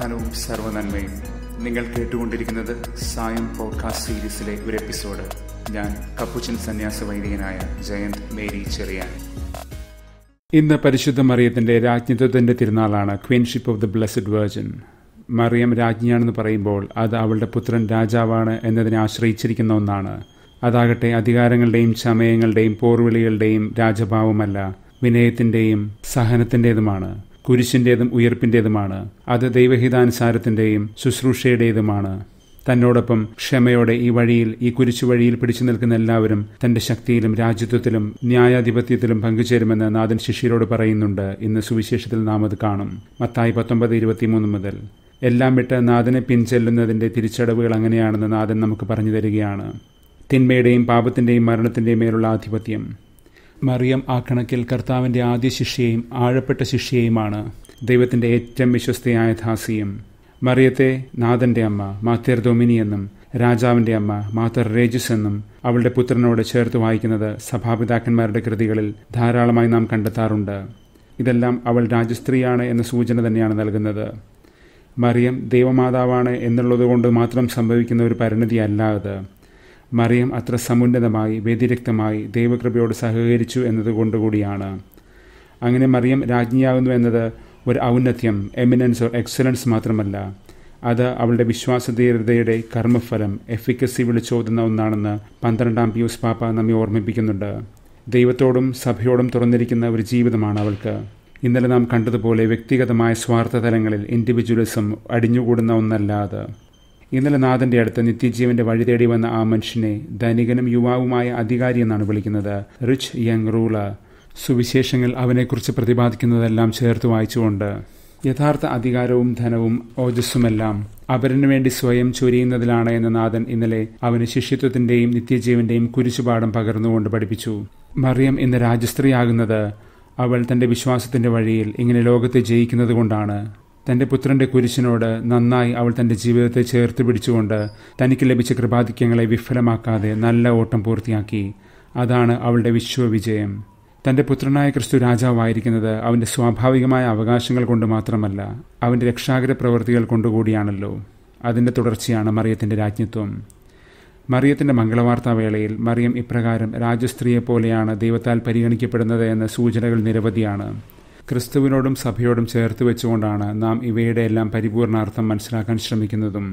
സമാധാനവും സർവ്വനന്മയും നിങ്ങൾ കേട്ടുകൊണ്ടിരിക്കുന്നത് സായം പോഡ്കാസ്റ്റ് സീരീസിലെ ഒരു എപ്പിസോഡ് ഞാൻ കപ്പുച്ചൻ സന്യാസ വൈദികനായ ജയന്ത് മേരി ചെറിയാൻ ഇന്ന് പരിശുദ്ധ മറിയത്തിന്റെ രാജ്ഞിത്വത്തിന്റെ തിരുനാളാണ് queenship of the blessed virgin മറിയം രാജ്ഞിയാണെന്ന് പറയുമ്പോൾ അത് അവളുടെ പുത്രൻ രാജാവാണ് എന്നതിനെ ആശ്രയിച്ചിരിക്കുന്ന ഒന്നാണ് അതാകട്ടെ അധികാരങ്ങളുടെയും ചമയങ്ങളുടെയും പോർവിളികളുടെയും രാജഭാവമല്ല വിനയത്തിന്റെയും സഹനത്തിൻ്റെതുമാണ് കുരിശിൻ്റെതും ഉയർപ്പിൻ്റെതുമാണ് അത് ദൈവഹിതാനുസാരത്തിൻ്റെയും ശുശ്രൂഷയുടേതുമാണ് തന്നോടൊപ്പം ക്ഷമയോടെ ഈ വഴിയിൽ ഈ കുരിശു വഴിയിൽ പിടിച്ചു നിൽക്കുന്ന എല്ലാവരും തന്റെ ശക്തിയിലും രാജ്യത്വത്തിലും ന്യായാധിപത്യത്തിലും പങ്കുചേരുമെന്ന് നാഥൻ ശിഷ്യരോട് പറയുന്നുണ്ട് ഇന്ന് സുവിശേഷത്തിൽ നാം അത് കാണും മത്തായി പത്തൊമ്പത് ഇരുപത്തിമൂന്ന് മുതൽ എല്ലാം വിട്ട് നാഥനെ പിൻചെല്ലുന്നതിന്റെ തിരിച്ചടവുകൾ അങ്ങനെയാണെന്ന് നാഥൻ നമുക്ക് പറഞ്ഞു തരികയാണ് തിന്മയുടെയും പാപത്തിന്റെയും മരണത്തിന്റെയും മേലുള്ള ആധിപത്യം മറിയം ആ കണക്കിൽ കർത്താവിന്റെ ആദ്യ ശിഷ്യയും ആഴപ്പെട്ട ശിഷ്യയുമാണ് ദൈവത്തിന്റെ ഏറ്റവും വിശ്വസ്തയായ ദാസിയും മറിയത്തെ നാഥന്റെ അമ്മ മാത്തേർ ഡൊമിനി എന്നും രാജാവിന്റെ അമ്മ മാത്തർ റേജിസ് എന്നും അവളുടെ പുത്രനോട് ചേർത്ത് വായിക്കുന്നത് സഭാപിതാക്കന്മാരുടെ കൃതികളിൽ ധാരാളമായി നാം കണ്ടെത്താറുണ്ട് ഇതെല്ലാം അവൾ രാജസ്ത്രീയാണ് എന്ന സൂചന തന്നെയാണ് നൽകുന്നത് മറിയം ദൈവമാതാവാണ് എന്നുള്ളതുകൊണ്ട് മാത്രം സംഭവിക്കുന്ന ഒരു പരിണതിയല്ല അത് മറിയം അത്ര സമുന്നതമായി വ്യതിരിക്തമായി ദൈവകൃപയോട് സഹകരിച്ചു എന്നതുകൊണ്ടുകൂടിയാണ് അങ്ങനെ മറിയം രാജ്ഞിയാകുന്നു എന്നത് ഒരു ഔന്നത്യം എമിനൻസ് ഓർ എക്സലൻസ് മാത്രമല്ല അത് അവളുടെ വിശ്വാസധീരതയുടെ കർമ്മഫലം എഫിക്കസി വിളിച്ചോതുന്ന ഒന്നാണെന്ന് പന്ത്രണ്ടാം പിയൂസ് പാപ്പ നമ്മെ ഓർമ്മിപ്പിക്കുന്നുണ്ട് ദൈവത്തോടും സഭയോടും തുറന്നിരിക്കുന്ന ഒരു ജീവിതമാണ് അവൾക്ക് ഇന്നലെ നാം കണ്ടതുപോലെ വ്യക്തിഗതമായ സ്വാർത്ഥ തലങ്ങളിൽ ഇൻഡിവിജ്വലിസം അടിഞ്ഞുകൂടുന്ന ഒന്നല്ല അത് ഇന്നലെ നാഥന്റെ അടുത്ത് നിത്യജീവന്റെ വഴി തേടി വന്ന ആ മനുഷ്യനെ ധനികനും യുവാവുമായ അധികാരി എന്നാണ് വിളിക്കുന്നത് റിച്ച് യങ് റൂളർ സുവിശേഷങ്ങൾ അവനെക്കുറിച്ച് പ്രതിപാദിക്കുന്നതെല്ലാം ചേർത്ത് വായിച്ചുകൊണ്ട് യഥാർത്ഥ അധികാരവും ധനവും ഓജസ്സുമെല്ലാം അവരനു വേണ്ടി സ്വയം ചൊരിയുന്നതിലാണ് എന്ന നാഥൻ ഇന്നലെ അവന് ശിഷ്യത്വത്തിന്റെയും നിത്യജീവന്റെയും കുരിശുപാഠം പകർന്നുകൊണ്ട് പഠിപ്പിച്ചു മറിയം ഇന്ന് രാജസ്ത്രീയാകുന്നത് അവൾ തന്റെ വിശ്വാസത്തിന്റെ വഴിയിൽ ഇങ്ങനെ ലോകത്തെ ജയിക്കുന്നത് കൊണ്ടാണ് തന്റെ പുത്രന്റെ കുരിശിനോട് നന്നായി അവൾ തന്റെ ജീവിതത്തെ ചേർത്ത് പിടിച്ചുകൊണ്ട് തനിക്ക് ലഭിച്ച കൃപാധിക്യങ്ങളെ വിഫലമാക്കാതെ നല്ല ഓട്ടം പൂർത്തിയാക്കി അതാണ് അവളുടെ വിശ്വവിജയം തന്റെ പുത്രനായ ക്രിസ്തു രാജാവായിരിക്കുന്നത് അവന്റെ സ്വാഭാവികമായ അവകാശങ്ങൾ കൊണ്ട് മാത്രമല്ല അവന്റെ രക്ഷാകര പ്രവൃത്തികൾ കൊണ്ടുകൂടിയാണല്ലോ അതിന്റെ തുടർച്ചയാണ് മറിയത്തിന്റെ രാജ്ഞത്വം മറിയത്തിന്റെ മംഗളവാർത്താ വേളയിൽ മറിയം ഇപ്രകാരം രാജസ്ത്രീയെ പോലെയാണ് ദൈവത്താൽ പരിഗണിക്കപ്പെടുന്നത് എന്ന സൂചനകൾ നിരവധിയാണ് ക്രിസ്തുവിനോടും സഭയോടും ചേർത്ത് വെച്ചുകൊണ്ടാണ് നാം ഇവയുടെ എല്ലാം പരിപൂർണാർത്ഥം മനസ്സിലാക്കാൻ ശ്രമിക്കുന്നതും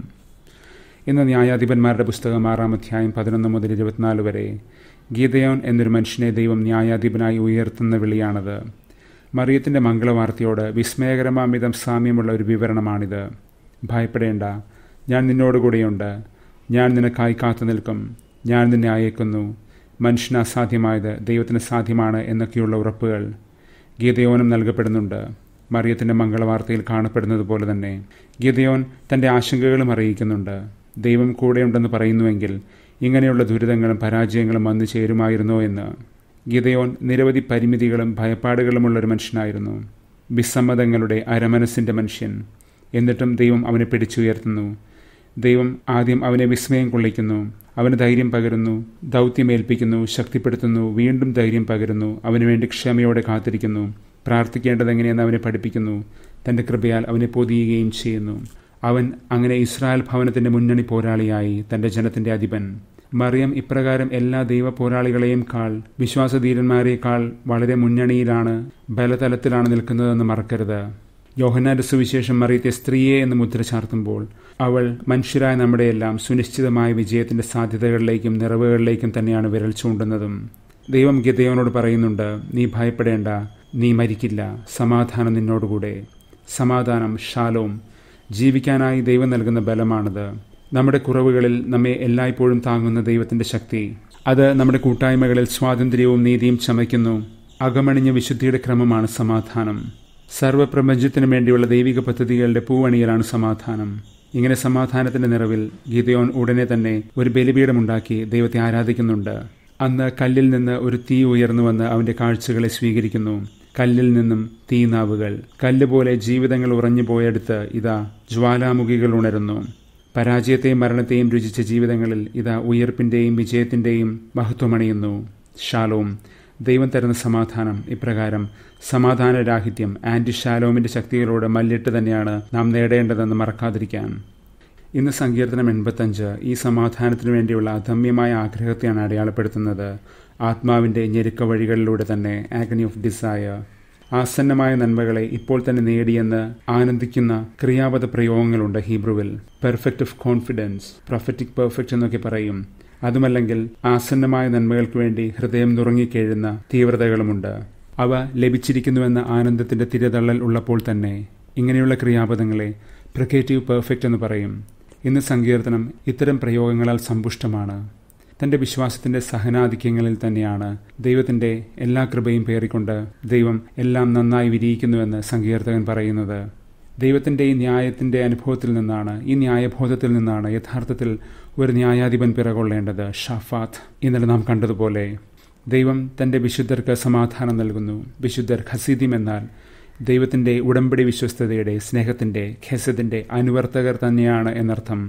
ഇന്ന് ന്യായാധിപന്മാരുടെ പുസ്തകം ആറാം അധ്യായം പതിനൊന്ന് മുതൽ ഇരുപത്തിനാല് വരെ ഗീതയോൻ എന്നൊരു മനുഷ്യനെ ദൈവം ന്യായാധിപനായി ഉയർത്തുന്ന വിളിയാണത് മറിയത്തിന്റെ മംഗളവാർത്തയോട് വിസ്മയകരമാമിതം സാമ്യമുള്ള ഒരു വിവരണമാണിത് ഭയപ്പെടേണ്ട ഞാൻ നിന്നോടുകൂടെയുണ്ട് ഞാൻ നിനക്കായി കാത്തു നിൽക്കും ഞാൻ നിന്നെ അയക്കുന്നു മനുഷ്യന് അസാധ്യമായത് ദൈവത്തിന് സാധ്യമാണ് എന്നൊക്കെയുള്ള ഉറപ്പുകൾ ഗീതയോനും നൽകപ്പെടുന്നുണ്ട് മറിയത്തിന്റെ മംഗളവാർത്തയിൽ കാണപ്പെടുന്നത് പോലെ തന്നെ ഗീതയോൻ തന്റെ ആശങ്കകളും അറിയിക്കുന്നുണ്ട് ദൈവം കൂടെയുണ്ടെന്ന് പറയുന്നുവെങ്കിൽ ഇങ്ങനെയുള്ള ദുരിതങ്ങളും പരാജയങ്ങളും വന്നു ചേരുമായിരുന്നോ എന്ന് ഗീതയോൻ നിരവധി പരിമിതികളും ഭയപ്പാടുകളുമുള്ള ഒരു മനുഷ്യനായിരുന്നു വിസമ്മതങ്ങളുടെ അരമനസ്സിന്റെ മനുഷ്യൻ എന്നിട്ടും ദൈവം അവനെ പിടിച്ചുയർത്തുന്നു ദൈവം ആദ്യം അവനെ വിസ്മയം കൊള്ളിക്കുന്നു അവന് ധൈര്യം പകരുന്നു ദൗത്യമേൽപ്പിക്കുന്നു ശക്തിപ്പെടുത്തുന്നു വീണ്ടും ധൈര്യം പകരുന്നു അവന് വേണ്ടി ക്ഷമയോടെ കാത്തിരിക്കുന്നു പ്രാർത്ഥിക്കേണ്ടത് എങ്ങനെയെന്ന് അവനെ പഠിപ്പിക്കുന്നു തന്റെ കൃപയാൽ അവനെ പൊതിയുകയും ചെയ്യുന്നു അവൻ അങ്ങനെ ഇസ്രായേൽ ഭവനത്തിന്റെ മുന്നണി പോരാളിയായി തന്റെ ജനത്തിന്റെ അധിപൻ മറിയം ഇപ്രകാരം എല്ലാ ദൈവ പോരാളികളെയും കാൾ വിശ്വാസധീരന്മാരെക്കാൾ വളരെ മുന്നണിയിലാണ് ബലതലത്തിലാണ് നിൽക്കുന്നതെന്ന് മറക്കരുത് യോഹന്നാന്റെ സുവിശേഷം മറിയത്തെ സ്ത്രീയെ എന്ന് മുദ്ര ചാർത്തുമ്പോൾ അവൾ മനുഷ്യരായ നമ്മുടെയെല്ലാം സുനിശ്ചിതമായ വിജയത്തിന്റെ സാധ്യതകളിലേക്കും നിറവുകളിലേക്കും തന്നെയാണ് വിരൽ ചൂണ്ടുന്നതും ദൈവം ഗിതയോനോട് പറയുന്നുണ്ട് നീ ഭയപ്പെടേണ്ട നീ മരിക്കില്ല സമാധാനം നിന്നോടുകൂടെ സമാധാനം ഷാലോം ജീവിക്കാനായി ദൈവം നൽകുന്ന ബലമാണത് നമ്മുടെ കുറവുകളിൽ നമ്മെ എല്ലായ്പ്പോഴും താങ്ങുന്ന ദൈവത്തിന്റെ ശക്തി അത് നമ്മുടെ കൂട്ടായ്മകളിൽ സ്വാതന്ത്ര്യവും നീതിയും ചമയ്ക്കുന്നു അകമണിഞ്ഞ വിശുദ്ധിയുടെ ക്രമമാണ് സമാധാനം സർവ്വപ്രപഞ്ചത്തിനു വേണ്ടിയുള്ള ദൈവിക പദ്ധതികളുടെ പൂവണിയലാണ് സമാധാനം ഇങ്ങനെ സമാധാനത്തിന്റെ നിറവിൽ ഗീതയോൻ ഉടനെ തന്നെ ഒരു ബലിപീഠമുണ്ടാക്കി ദൈവത്തെ ആരാധിക്കുന്നുണ്ട് അന്ന് കല്ലിൽ നിന്ന് ഒരു തീ ഉയർന്നു വന്ന് അവന്റെ കാഴ്ചകളെ സ്വീകരിക്കുന്നു കല്ലിൽ നിന്നും തീനാവുകൾ കല്ല് പോലെ ജീവിതങ്ങൾ ഉറഞ്ഞു പോയെടുത്ത് ഇതാ ജ്വാലാമുഖികൾ ഉണരുന്നു പരാജയത്തെയും മരണത്തെയും രുചിച്ച ജീവിതങ്ങളിൽ ഇതാ ഉയർപ്പിന്റെയും വിജയത്തിന്റെയും മഹത്വമണിയുന്നു ഷാലോം ദൈവം തരുന്ന സമാധാനം ഇപ്രകാരം സമാധാനരാഹിത്യം ആന്റി ഷാലോമിന്റെ ശക്തികളോട് മല്ലിട്ട് തന്നെയാണ് നാം നേടേണ്ടതെന്ന് മറക്കാതിരിക്കാൻ ഇന്ന് സങ്കീർത്തനം എൺപത്തഞ്ച് ഈ സമാധാനത്തിനു വേണ്ടിയുള്ള അധമ്യമായ ആഗ്രഹത്തെയാണ് അടയാളപ്പെടുത്തുന്നത് ആത്മാവിന്റെ ഞെരുക്ക വഴികളിലൂടെ തന്നെ ആഗനി ഓഫ് ഡിസയർ ആസന്നമായ നന്മകളെ ഇപ്പോൾ തന്നെ നേടിയെന്ന് ആനന്ദിക്കുന്ന ക്രിയാപദ പ്രയോഗങ്ങളുണ്ട് ഹീബ്രുവിൽ perfect of confidence prophetic perfect എന്നൊക്കെ പറയും അതുമല്ലെങ്കിൽ ആസന്നമായ നന്മകൾക്ക് വേണ്ടി ഹൃദയം നുറങ്ങിക്കേഴുന്ന തീവ്രതകളുമുണ്ട് അവ ലഭിച്ചിരിക്കുന്നുവെന്ന ആനന്ദത്തിന്റെ തിരതള്ളൽ ഉള്ളപ്പോൾ തന്നെ ഇങ്ങനെയുള്ള ക്രിയാപദങ്ങളെ പ്രൊക്കേറ്റീവ് പെർഫെക്റ്റ് എന്ന് പറയും ഇന്ന് സങ്കീർത്തനം ഇത്തരം പ്രയോഗങ്ങളാൽ സമ്പുഷ്ടമാണ് തന്റെ വിശ്വാസത്തിന്റെ സഹനാധിക്യങ്ങളിൽ തന്നെയാണ് ദൈവത്തിന്റെ എല്ലാ കൃപയും പേറിക്കൊണ്ട് ദൈവം എല്ലാം നന്നായി വിരിയിക്കുന്നുവെന്ന് സങ്കീർത്തകൻ പറയുന്നത് ദൈവത്തിന്റെ ഈ ന്യായത്തിന്റെ അനുഭവത്തിൽ നിന്നാണ് ഈ ന്യായബോധത്തിൽ നിന്നാണ് യഥാർത്ഥത്തിൽ ഒരു ന്യായാധിപൻ പിറകൊള്ളേണ്ടത് ഷഫാത്ത് ഇന്നലെ നാം കണ്ടതുപോലെ ദൈവം തന്റെ വിശുദ്ധർക്ക് സമാധാനം നൽകുന്നു വിശുദ്ധർ ഖസീദിം എന്നാൽ ദൈവത്തിന്റെ ഉടമ്പടി വിശ്വസ്തതയുടെ സ്നേഹത്തിന്റെ ഖെസത്തിന്റെ അനുവർത്തകർ തന്നെയാണ് എന്നർത്ഥം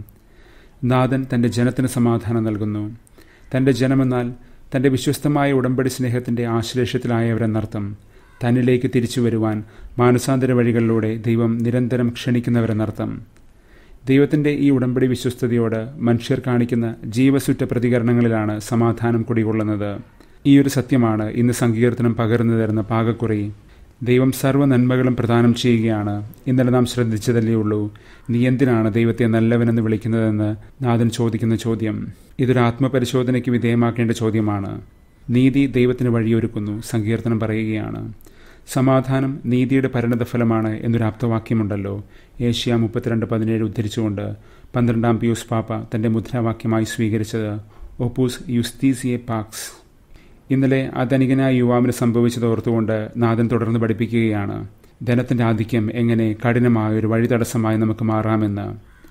നാഥൻ തന്റെ ജനത്തിന് സമാധാനം നൽകുന്നു തന്റെ ജനമെന്നാൽ തന്റെ വിശ്വസ്തമായ ഉടമ്പടി സ്നേഹത്തിന്റെ ആശ്ലേഷത്തിലായവരെന്നർത്ഥം തന്നിലേക്ക് തിരിച്ചു വരുവാൻ മാനസാന്തര വഴികളിലൂടെ ദൈവം നിരന്തരം ക്ഷണിക്കുന്നവരെന്നർത്ഥം ദൈവത്തിന്റെ ഈ ഉടമ്പടി വിശ്വസ്തയോട് മനുഷ്യർ കാണിക്കുന്ന ജീവസുറ്റ പ്രതികരണങ്ങളിലാണ് സമാധാനം കുടികൊള്ളുന്നത് ഈ ഒരു സത്യമാണ് ഇന്ന് സങ്കീർത്തനം പകർന്നു തരുന്ന പാകക്കുറി ദൈവം സർവ്വ നന്മകളും പ്രദാനം ചെയ്യുകയാണ് ഇന്നലെ നാം ശ്രദ്ധിച്ചതല്ലേ ഉള്ളൂ നീ എന്തിനാണ് ദൈവത്തെ നല്ലവനെന്ന് വിളിക്കുന്നതെന്ന് നാഥൻ ചോദിക്കുന്ന ചോദ്യം ഇതൊരു ആത്മപരിശോധനയ്ക്ക് വിധേയമാക്കേണ്ട ചോദ്യമാണ് നീതി ദൈവത്തിന് വഴിയൊരുക്കുന്നു സങ്കീർത്തനം പറയുകയാണ് സമാധാനം നീതിയുടെ പരിണതഫലമാണ് എന്നൊരു ആപ്തവാക്യമുണ്ടല്ലോ ഏഷ്യ മുപ്പത്തിരണ്ട് പതിനേഴ് ഉദ്ധരിച്ചുകൊണ്ട് പന്ത്രണ്ടാം പിയൂസ് പാപ്പ തന്റെ മുദ്രാവാക്യമായി സ്വീകരിച്ചത് ഒപ്പൂസ് യുസ്തീസിയെ പാക്സ് ഇന്നലെ അധനികനായ യുവാവിന് സംഭവിച്ചത് ഓർത്തുകൊണ്ട് നാഥൻ തുടർന്ന് പഠിപ്പിക്കുകയാണ് ധനത്തിന്റെ ആധിക്യം എങ്ങനെ കഠിനമായ ഒരു വഴിതടസ്സമായി നമുക്ക് മാറാമെന്ന്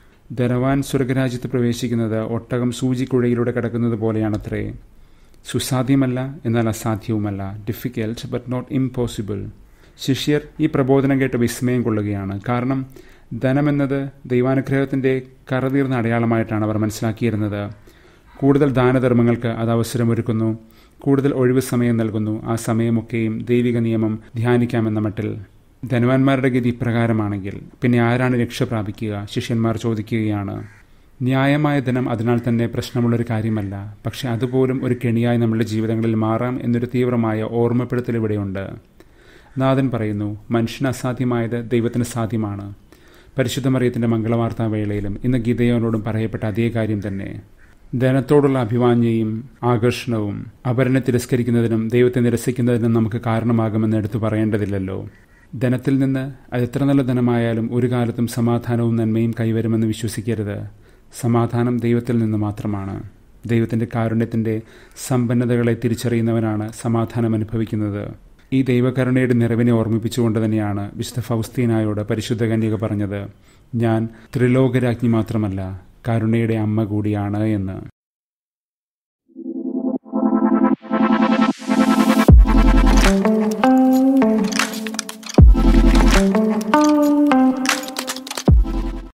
ധനവാൻ സ്വർഗരാജ്യത്ത് പ്രവേശിക്കുന്നത് ഒട്ടകം സൂചിക്കുഴയിലൂടെ കിടക്കുന്നത് പോലെയാണത്രേ സുസാധ്യമല്ല എന്നാൽ അസാധ്യവുമല്ല ഡിഫിക്കൽട്ട് ബട്ട് നോട്ട് ഇംപോസിബിൾ ശിഷ്യർ ഈ പ്രബോധനം കേട്ട് വിസ്മയം കൊള്ളുകയാണ് കാരണം ധനമെന്നത് ദൈവാനുഗ്രഹത്തിന്റെ കറതീർന്ന അടയാളമായിട്ടാണ് അവർ മനസ്സിലാക്കിയിരുന്നത് കൂടുതൽ ദാനധർമ്മങ്ങൾക്ക് അത് അവസരമൊരുക്കുന്നു കൂടുതൽ ഒഴിവ് സമയം നൽകുന്നു ആ സമയമൊക്കെയും ദൈവിക നിയമം ധ്യാനിക്കാമെന്ന മട്ടിൽ ധനവാന്മാരുടെ ഗതി ഇപ്രകാരമാണെങ്കിൽ പിന്നെ ആരാണ് രക്ഷ പ്രാപിക്കുക ശിഷ്യന്മാർ ചോദിക്കുകയാണ് ന്യായമായ ധനം അതിനാൽ തന്നെ പ്രശ്നമുള്ളൊരു കാര്യമല്ല പക്ഷെ അതുപോലും ഒരു കെണിയായി നമ്മുടെ ജീവിതങ്ങളിൽ മാറാം എന്നൊരു തീവ്രമായ ഓർമ്മപ്പെടുത്തൽ ഇവിടെയുണ്ട് നാഥൻ പറയുന്നു മനുഷ്യന് അസാധ്യമായത് ദൈവത്തിന് സാധ്യമാണ് പരിശുദ്ധ മറിയത്തിന്റെ മംഗളവാർത്താ വേളയിലും ഇന്ന് ഗീതയോനോടും പറയപ്പെട്ട അതേ കാര്യം തന്നെ ധനത്തോടുള്ള അഭിവാഞ്യയും ആകർഷണവും അവരനെ തിരസ്കരിക്കുന്നതിനും ദൈവത്തെ നിരസിക്കുന്നതിനും നമുക്ക് കാരണമാകുമെന്ന് എടുത്തു പറയേണ്ടതില്ലല്ലോ ധനത്തിൽ നിന്ന് അത് എത്ര നല്ല ധനമായാലും ഒരു കാലത്തും സമാധാനവും നന്മയും കൈവരുമെന്ന് വിശ്വസിക്കരുത് സമാധാനം ദൈവത്തിൽ നിന്ന് മാത്രമാണ് ദൈവത്തിന്റെ കാരുണ്യത്തിന്റെ സമ്പന്നതകളെ തിരിച്ചറിയുന്നവനാണ് സമാധാനം അനുഭവിക്കുന്നത് ഈ ദൈവകരുണയുടെ നിറവിനെ ഓർമ്മിപ്പിച്ചുകൊണ്ട് തന്നെയാണ് വിശുദ്ധ ഫൗസ്തീനായോട് പരിശുദ്ധ കന്യക പറഞ്ഞത് ഞാൻ ത്രിലോകരാജ്ഞി മാത്രമല്ല കരുണയുടെ അമ്മ കൂടിയാണ് എന്ന് thank you